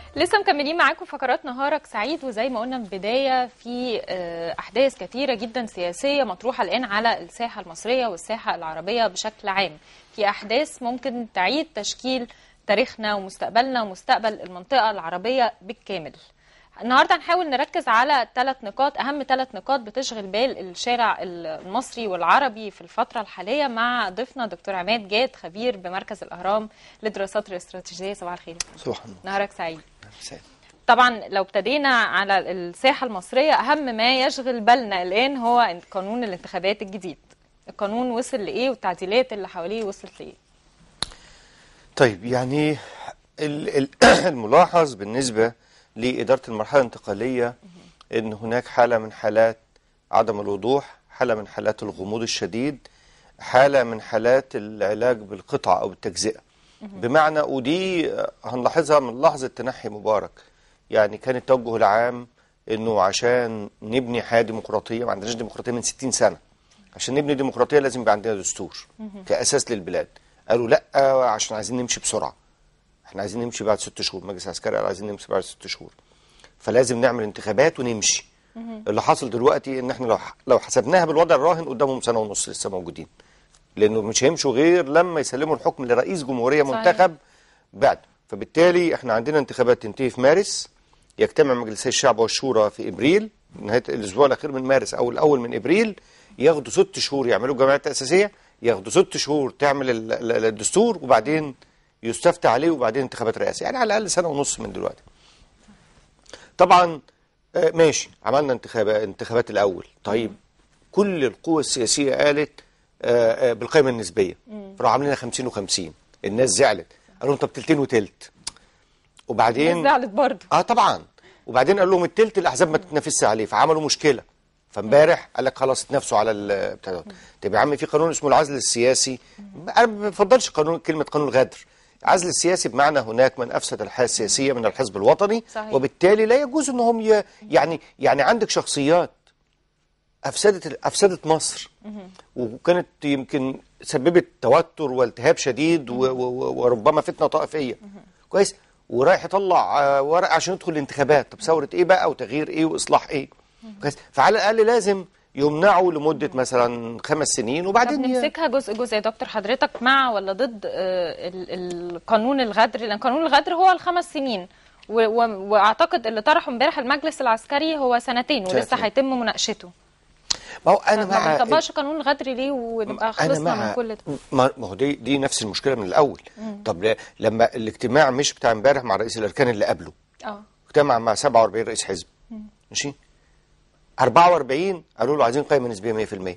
لسه مكملين معاكم فقرات نهارك سعيد وزي ما قلنا من البدايه في آه، احداث كثيره جدا سياسيه مطروحه الان على الساحه المصريه والساحه العربيه بشكل عام في احداث ممكن تعيد تشكيل تاريخنا ومستقبلنا ومستقبل المنطقه العربيه بالكامل النهارده هنحاول نركز على ثلاث نقاط اهم ثلاث نقاط بتشغل بال الشارع المصري والعربي في الفتره الحاليه مع ضيفنا دكتور عماد جاد خبير بمركز الاهرام للدراسات الاستراتيجيه صباح الخير صباح النور نهارك سعيد مساء. طبعا لو ابتدينا على الساحه المصريه اهم ما يشغل بالنا الان هو قانون الانتخابات الجديد القانون وصل لايه والتعديلات اللي حواليه وصلت لايه طيب يعني ال- ال- الملاحظ بالنسبة لإدارة المرحلة الانتقالية أن هناك حالة من حالات عدم الوضوح حالة من حالات الغموض الشديد حالة من حالات العلاج بالقطع أو بالتجزئة بمعنى ودي هنلاحظها من لحظة تنحي مبارك يعني كان التوجه العام أنه عشان نبني حياة ديمقراطية ما عندناش ديمقراطية من 60 سنة عشان نبني ديمقراطية لازم يبقى عندنا دستور كأساس للبلاد قالوا لا عشان عايزين نمشي بسرعة احنا عايزين نمشي بعد ست شهور مجلس عسكري قال عايزين نمشي بعد ست شهور فلازم نعمل انتخابات ونمشي اللي حاصل دلوقتي ان احنا لو لو حسبناها بالوضع الراهن قدامهم سنه ونص لسه موجودين لانه مش هيمشوا غير لما يسلموا الحكم لرئيس جمهوريه صحيح. منتخب بعد فبالتالي احنا عندنا انتخابات تنتهي في مارس يجتمع مجلسي الشعب والشورى في ابريل نهايه الاسبوع الاخير من مارس او الاول من ابريل ياخدوا ست شهور يعملوا جمعيات تاسيسيه ياخدوا ست شهور تعمل ال- ال- الدستور وبعدين يستفتى عليه وبعدين انتخابات رئاسه يعني على الاقل سنه ونص من دلوقتي طبعا آه، ماشي عملنا انتخابات انتخابات الاول طيب كل القوى السياسيه قالت آه، آه، بالقيمه النسبيه راحوا عاملين 50 و50 الناس زعلت قالوا لهم طب تلتين وتلت وبعدين الناس زعلت برضه اه طبعا وبعدين قال لهم التلت الاحزاب ما تتنافسش عليه فعملوا مشكله فامبارح قال لك خلاص اتنافسوا على ال- بتاع دوت. طب يا عم في قانون اسمه العزل السياسي انا ما بفضلش قانون كلمه قانون الغدر العزل السياسي بمعنى هناك من افسد الحياه السياسيه من الحزب الوطني صحيح. وبالتالي لا يجوز انهم ي... يعني يعني عندك شخصيات افسدت افسدت مصر وكانت يمكن سببت توتر والتهاب شديد و... و... وربما فتنه طائفيه كويس ورايح يطلع آه، ورق عشان يدخل الانتخابات طب ثوره ايه بقى وتغيير ايه واصلاح ايه كويس فعلى الاقل لازم يمنعوا لمده مثلا خمس سنين طب وبعدين ي- نمسكها جزء جزء يا دكتور حضرتك مع ولا ضد آه، ال- القانون الغدر لان قانون الغدر هو الخمس سنين و- و- واعتقد اللي طرحه امبارح المجلس العسكري هو سنتين ولسه سنتين. هيتم مناقشته ما هو انا ما مع بنطبقش قانون الغدر ليه ونبقى انا خلصنا مع من كل ده ما ما هو دي دي نفس المشكله من الاول طب ل- لما الاجتماع مش بتاع امبارح مع رئيس الاركان اللي قبله اه اجتمع مع 47 رئيس حزب ماشي 44 قالوا له عايزين قائمه نسبيه 100%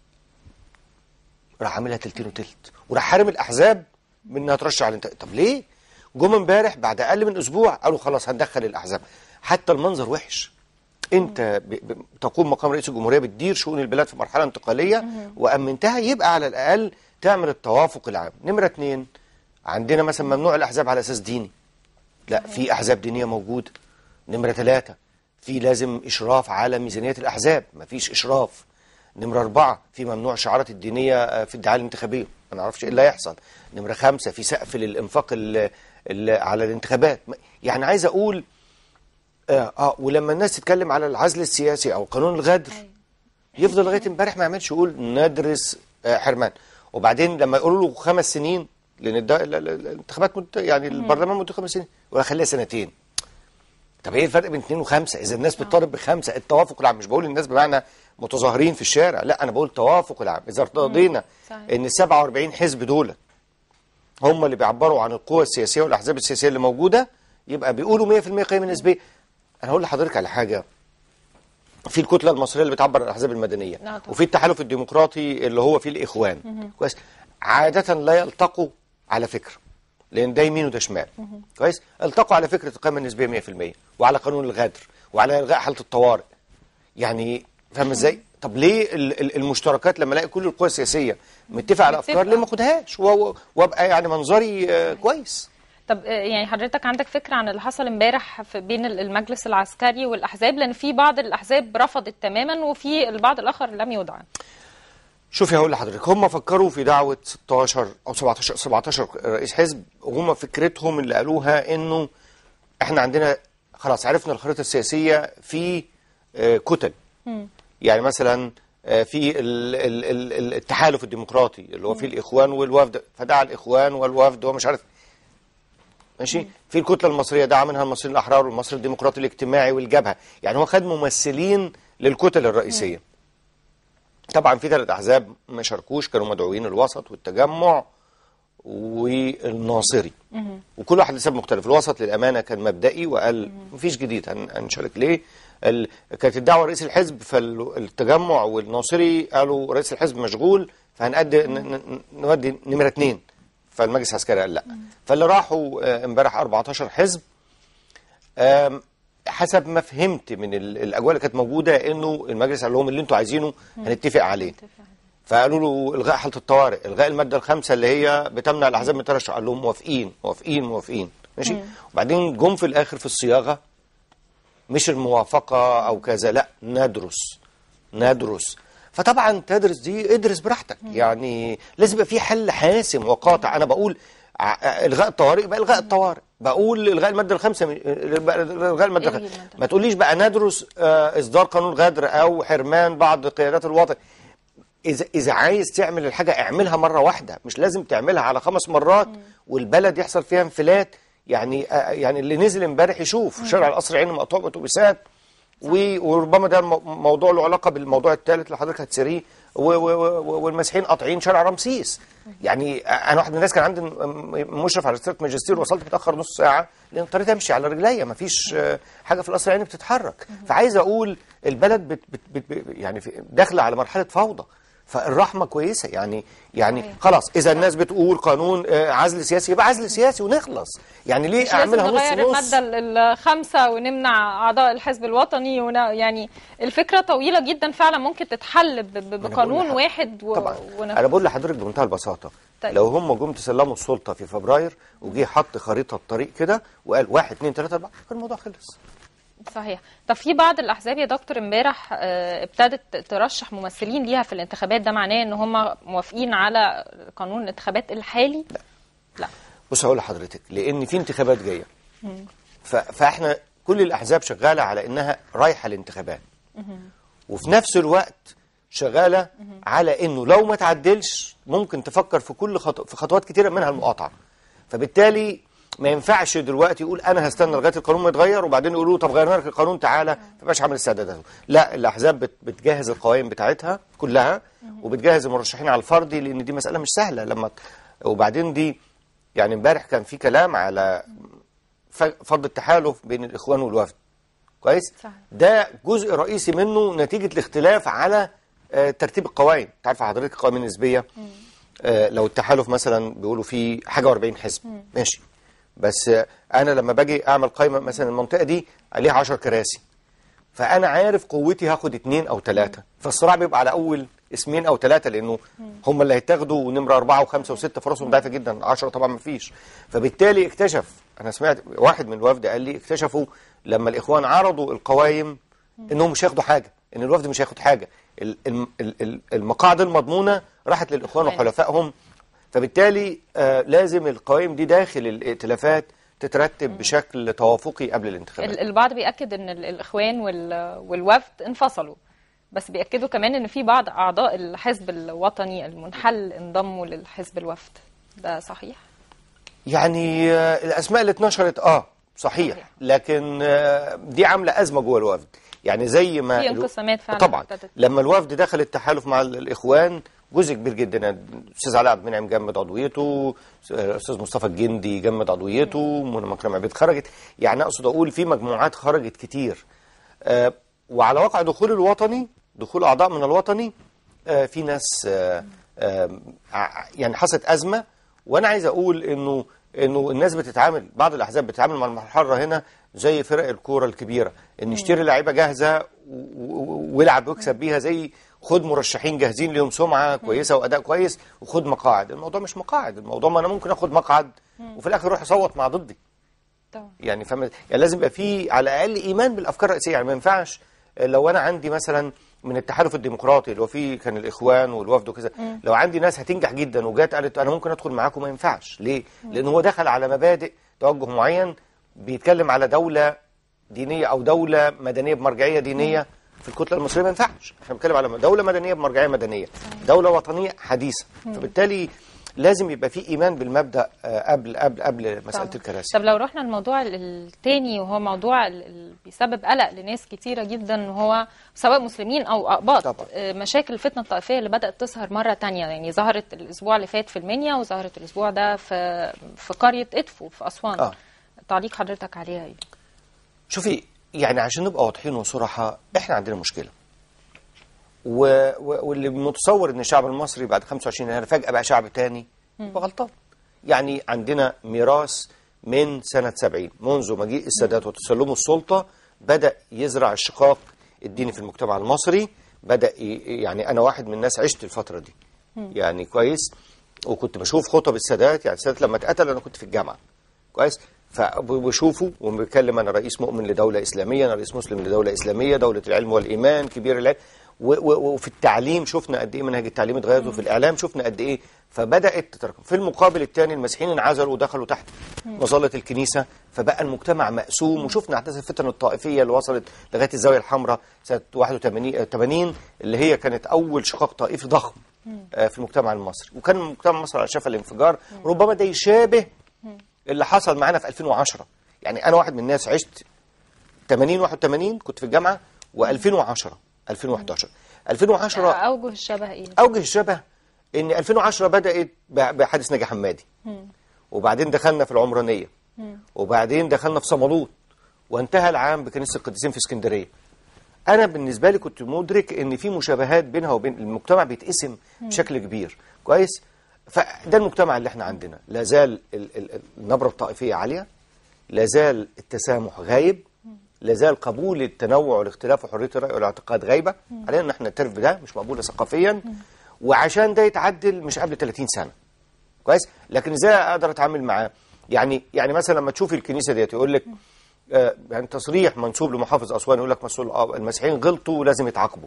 راح عاملها تلتين وتلت وراح حارم الاحزاب من انها ترشح على الانتخابات طب ليه؟ جم امبارح بعد اقل من اسبوع قالوا خلاص هندخل الاحزاب حتى المنظر وحش انت ب... ب... تقوم مقام رئيس الجمهوريه بتدير شؤون البلاد في مرحله انتقاليه وامنتها يبقى على الاقل تعمل التوافق العام نمره اتنين عندنا مثلا ممنوع الاحزاب على اساس ديني لا في احزاب دينيه موجوده نمره ثلاثة في لازم اشراف على ميزانيه الاحزاب مفيش اشراف نمره أربعة في ممنوع شعارات الدينيه آه، في الدعايه الانتخابيه ما نعرفش ايه اللي هيحصل نمره خمسة في سقف للانفاق ال ال على الانتخابات يعني عايز اقول اه, آه ولما الناس تتكلم على العزل السياسي او قانون الغدر يفضل لغايه امبارح ما يعملش يقول ندرس آه، حرمان وبعدين لما يقولوا له خمس سنين لان الدا- ال- ال- ال- الانتخابات مد... يعني البرلمان مدته خمس سنين ولا خليها سنتين طب ايه الفرق بين اثنين وخمسه اذا الناس بتطالب بخمسه التوافق العام مش بقول الناس بمعنى متظاهرين في الشارع لا انا بقول توافق العام اذا ارتضينا صحيح. ان ال 47 حزب دول هم اللي بيعبروا عن القوى السياسيه والاحزاب السياسيه اللي موجوده يبقى بيقولوا 100% قيمه نسبيه انا هقول لحضرتك على حاجه في الكتله المصريه اللي بتعبر عن الاحزاب المدنيه نعم طبعا. وفي التحالف الديمقراطي اللي هو فيه الاخوان كويس عاده لا يلتقوا على فكره لان ده يمين وده شمال كويس التقوا على فكره القيمه النسبيه 100% وعلى قانون الغدر وعلى الغاء حاله الطوارئ يعني فاهم ازاي طب ليه ال- ال- المشتركات لما الاقي كل القوى السياسيه متفق على افكار متفقة. ليه ما اخدهاش و- و- وابقى يعني منظري آه، كويس طب آه، يعني حضرتك عندك فكره عن اللي حصل امبارح في بين ال- المجلس العسكري والاحزاب لان في بعض الاحزاب رفضت تماما وفي البعض الاخر لم يدعى شوفي هقول لحضرتك هم فكروا في دعوه 16 او 17 17 رئيس حزب وهم فكرتهم اللي قالوها انه احنا عندنا خلاص عرفنا الخريطه السياسيه في آه، كتل يعني مثلا آه، في ال- ال- ال- ال- التحالف الديمقراطي اللي هو فيه الاخوان والوفد فدعا الاخوان والوفد ومش عارف ماشي في الكتله المصريه دعا منها المصريين الاحرار والمصري الديمقراطي الاجتماعي والجبهه يعني هو خد ممثلين للكتل الرئيسيه طبعا في ثلاث احزاب ما شاركوش كانوا مدعوين الوسط والتجمع والناصري وكل واحد لسبب مختلف الوسط للامانه كان مبدئي وقال مفيش جديد هن- هنشارك ليه ال... كانت الدعوه رئيس الحزب فالتجمع والناصري قالوا رئيس الحزب مشغول فهنأدي ن... ن... نودي نمره اثنين فالمجلس العسكري قال لا فاللي راحوا آه، امبارح 14 حزب آم، حسب ما فهمت من ال- الاجواء اللي كانت موجوده انه المجلس قال لهم اللي انتوا عايزينه هنتفق عليه فقالوا له الغاء حاله الطوارئ الغاء الماده الخامسه اللي هي بتمنع الاحزاب من الترشح قال لهم موافقين موافقين موافقين ماشي وبعدين جم في الاخر في الصياغه مش الموافقه او كذا لا ندرس ندرس فطبعا تدرس دي ادرس براحتك يعني لازم يبقى في حل حاسم وقاطع انا بقول ع- الغاء الطوارئ يبقى الغاء الطوارئ بقول الغاء الماده الخامسه من- الغاء الماده إلغي الخامسه المادة. ما تقوليش بقى ندرس آه، اصدار قانون غدر او حرمان بعض قيادات الوطن اذا اذا عايز تعمل الحاجه اعملها مره واحده مش لازم تعملها على خمس مرات والبلد يحصل فيها انفلات يعني آه، يعني اللي نزل امبارح يشوف شارع القصر عيني مقطوع باتوبيسات و- وربما ده مو- موضوع له علاقه بالموضوع الثالث اللي حضرتك هتسيريه و- و- و- والمسيحيين قاطعين شارع رمسيس يعني انا واحد من الناس كان عندي م- مشرف على رساله ماجستير وصلت متاخر نص ساعه لان اضطريت امشي على رجليا ما فيش آه، حاجه في القصر العيني بتتحرك فعايز اقول البلد بت بت بت بت يعني في- داخله على مرحله فوضى فالرحمه كويسه يعني يعني صحيح. خلاص اذا الناس بتقول قانون آه، عزل سياسي يبقى عزل سياسي ونخلص يعني ليه مش لازم اعملها نص نغير نص المادة ال- الخامسة ونمنع أعضاء الحزب الوطني ون... يعني الفكرة طويلة جدا فعلا ممكن تتحل ب... ب- بقول بقانون لحضرتك- واحد و... طبعا ونفذ. انا بقول لحضرتك بمنتهى البساطه طيب. لو هم جم تسلموا السلطه في فبراير وجي حط خريطه الطريق كده وقال واحد اثنين ثلاثه اربعه كان الموضوع خلص صحيح طب في بعض الاحزاب يا دكتور امبارح آه، ابتدت ترشح ممثلين ليها في الانتخابات ده معناه ان هم موافقين على قانون الانتخابات الحالي لا لا بص هقول لحضرتك لان في انتخابات جايه ف- فاحنا كل الاحزاب شغاله على انها رايحه الانتخابات وفي نفس الوقت شغاله على انه لو ما تعدلش ممكن تفكر في كل خطو في خطوات كتيره منها المقاطعه فبالتالي ما ينفعش دلوقتي يقول انا هستنى لغايه القانون ما يتغير وبعدين يقولوا طب غيرنا لك القانون تعالى فبقاش عامل استعداداته لا الاحزاب بت- بتجهز القوائم بتاعتها كلها وبتجهز المرشحين على الفردي لان دي مساله مش سهله لما ت- وبعدين دي يعني امبارح كان في كلام على ف- فرض التحالف بين الاخوان والوفد كويس صحيح. ده جزء رئيسي منه نتيجه الاختلاف على آه، ترتيب القوائم تعرف حضرتك القوائم النسبيه آه، لو التحالف مثلا بيقولوا فيه حاجه و40 حزب ماشي بس آه، انا لما باجي اعمل قائمه مثلا المنطقه دي عليها 10 كراسي فانا عارف قوتي هاخد اتنين او ثلاثه فالصراع بيبقى على اول اسمين او ثلاثه لانه هم اللي هيتاخدوا نمره اربعه وخمسه وسته فرصهم ضعيفه جدا 10 طبعا ما فيش فبالتالي اكتشف انا سمعت واحد من الوفد قال لي اكتشفوا لما الاخوان عرضوا القوائم انهم مش هياخدوا حاجه ان الوفد مش هياخد حاجه ال- ال- ال- ال- المقاعد المضمونه راحت للاخوان كويس. وحلفائهم فبالتالي آه لازم القوائم دي داخل الائتلافات تترتب بشكل توافقي قبل الانتخابات ال- البعض بيأكد ان ال- الاخوان وال- والوفد انفصلوا بس بيأكدوا كمان ان في بعض اعضاء الحزب الوطني المنحل انضموا للحزب الوفد ده صحيح يعني آه، الاسماء اللي اتنشرت اه صحيح صحيح. لكن آه، دي عامله ازمه جوه الوفد يعني زي ما في الو- انقسامات فعلا طبعا ابتدت. لما الوفد دخل التحالف مع ال- الاخوان جزء كبير جدا الاستاذ علاء عبد المنعم جمد عضويته الاستاذ مصطفى الجندي جمد عضويته منى مكرم عبيد خرجت يعني اقصد اقول في مجموعات خرجت كتير آه، وعلى واقع دخول الوطني دخول اعضاء من الوطني آه، في ناس آه، آه، ع- يعني حصلت ازمه وانا عايز اقول انه انه الناس بتتعامل بعض الاحزاب بتتعامل مع المرحله هنا زي فرق الكوره الكبيره ان يشتري لعيبه جاهزه و- و- ويلعب ويكسب بيها زي خد مرشحين جاهزين ليهم سمعه كويسه واداء كويس وخد مقاعد الموضوع مش مقاعد الموضوع ما انا ممكن اخد مقعد وفي الاخر يروح يصوت مع ضدي طبعا يعني فاهم يعني لازم يبقى في على الاقل ايمان بالافكار الرئيسيه يعني ما ينفعش لو انا عندي مثلا من التحالف الديمقراطي اللي هو فيه كان الاخوان والوفد وكذا لو عندي ناس هتنجح جدا وجات قالت انا ممكن ادخل معاكم ما ينفعش ليه؟ لان هو دخل على مبادئ توجه معين بيتكلم على دوله دينيه او دوله مدنيه بمرجعيه دينيه في الكتله المصريه ما ينفعش احنا بنتكلم على دوله مدنيه بمرجعيه مدنيه دوله وطنيه حديثه فبالتالي لازم يبقى في ايمان بالمبدا آه، قبل قبل قبل مساله طبعاً. الكراسي طب لو رحنا الموضوع الثاني وهو موضوع ال- اللي بيسبب قلق لناس كتيرة جدا وهو سواء مسلمين أو أقباط طبعاً. آه، مشاكل الفتنة الطائفية اللي بدأت تظهر مرة تانية يعني ظهرت الأسبوع اللي فات في المنيا وظهرت الأسبوع ده في في قرية إدفو في أسوان آه. تعليق حضرتك عليها إيه؟ شوفي يعني عشان نبقى واضحين وصراحة احنا عندنا مشكلة و... و... واللي متصور ان الشعب المصري بعد 25 يناير فجأة بقى شعب تاني يبقى غلطان يعني عندنا ميراث من سنة 70 منذ مجيء السادات وتسلمه السلطة بدأ يزرع الشقاق الديني في المجتمع المصري بدأ ي... يعني أنا واحد من الناس عشت الفترة دي يعني كويس وكنت بشوف خطب السادات يعني السادات لما اتقتل أنا كنت في الجامعة كويس فبشوفه وبيتكلم انا رئيس مؤمن لدوله اسلاميه انا رئيس مسلم لدوله اسلاميه دوله العلم والايمان كبير العلم و- و- وفي التعليم شفنا قد ايه منهج التعليم اتغير وفي الاعلام شفنا قد ايه فبدات تتراكم في المقابل الثاني المسيحيين انعزلوا ودخلوا تحت مظله الكنيسه فبقى المجتمع مقسوم وشفنا احداث الفتن الطائفيه اللي وصلت لغايه الزاويه الحمراء سنه 81 آه، 80 اللي هي كانت اول شقاق طائفي ضخم آه، في المجتمع المصري وكان المجتمع المصري على شفا الانفجار ربما ده يشابه اللي حصل معانا في 2010 يعني انا واحد من الناس عشت 80 81 كنت في الجامعه و2010 2011 2010 أوجه الشبه إيه؟ اوجه الشبه ان 2010 بدات ب- بحادث نجا حمادي وبعدين دخلنا في العمرانيه وبعدين دخلنا في صمالوط وانتهى العام بكنيسه القديسين في اسكندريه انا بالنسبه لي كنت مدرك ان في مشابهات بينها وبين المجتمع بيتقسم بشكل كبير كويس فده المجتمع اللي احنا عندنا لا زال ال- ال- النبره الطائفيه عاليه لا زال التسامح غايب لا زال قبول التنوع والاختلاف وحريه الراي والاعتقاد غايبه علينا ان احنا نعترف بده مش مقبوله ثقافيا وعشان ده يتعدل مش قبل 30 سنه كويس لكن ازاي اقدر اتعامل معاه يعني يعني مثلا لما تشوفي الكنيسه ديت يقول لك آه، يعني تصريح منسوب لمحافظ اسوان يقول لك مسؤول آه، المسيحيين غلطوا ولازم يتعاقبوا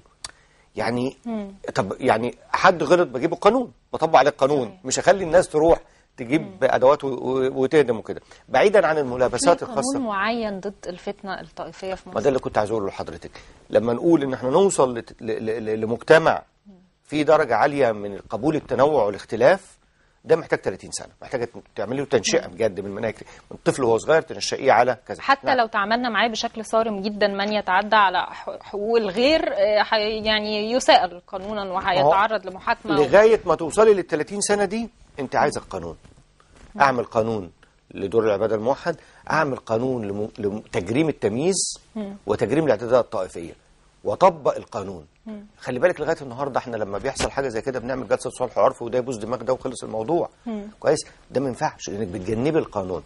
يعني طب يعني حد غلط بجيبه قانون بطبق عليه القانون صحيح. مش هخلي الناس تروح تجيب ادوات و- و- وتهدم وكده بعيدا عن الملابسات في الخاصه قانون معين ضد الفتنة الطائفية في ما مصر ده اللي كنت عايز اقوله لحضرتك لما نقول ان احنا نوصل لت- ل- ل- ل- لمجتمع في درجه عاليه من قبول التنوع والاختلاف ده محتاج 30 سنه محتاج تعملي له تنشئه بجد من مناهج من الطفل وهو صغير تنشئيه على كذا حتى نعم. لو تعاملنا معاه بشكل صارم جدا من يتعدى على ح- حقوق الغير آه، حي- يعني يسائل قانونا وهيتعرض لمحاكمة لغايه ما توصلي لل 30 سنه دي انت عايزه القانون اعمل قانون لدور العباده الموحد اعمل قانون لم- لتجريم التمييز وتجريم الاعتداء الطائفيه واطبق القانون خلي بالك لغايه النهارده احنا لما بيحصل حاجه زي كده بنعمل جلسه صلح وعرف وده يبوظ دماغ ده وخلص الموضوع كويس ده ما ينفعش لانك بتجنبي القانون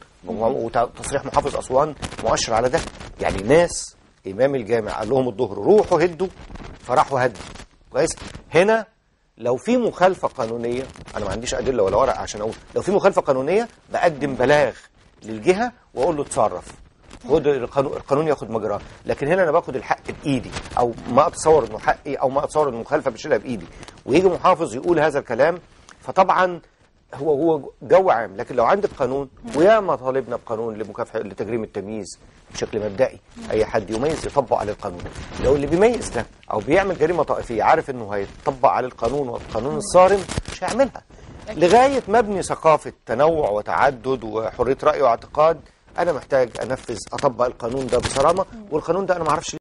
وتصريح محافظ اسوان مؤشر على ده يعني ناس امام الجامع قال لهم الظهر روحوا هدوا فراحوا هدوا كويس هنا لو في مخالفه قانونيه انا ما عنديش ادله ولا ورق عشان اقول لو في مخالفه قانونيه بقدم بلاغ للجهه واقول له اتصرف خد القانون القانون ياخد مجراه لكن هنا انا باخد الحق بايدي او ما اتصور انه حقي او ما اتصور ان المخالفه بشيلها بايدي ويجي محافظ يقول هذا الكلام فطبعا هو هو جو عام لكن لو عندك قانون وياما طالبنا بقانون لمكافحه لتجريم التمييز بشكل مبدئي اي حد يميز يطبق عليه القانون لو اللي بيميز ده او بيعمل جريمه طائفيه عارف انه هيطبق عليه القانون والقانون الصارم مش هيعملها لغايه ما ابني ثقافه تنوع وتعدد وحريه راي واعتقاد انا محتاج انفذ اطبق القانون ده بصرامه والقانون ده انا ما اعرفش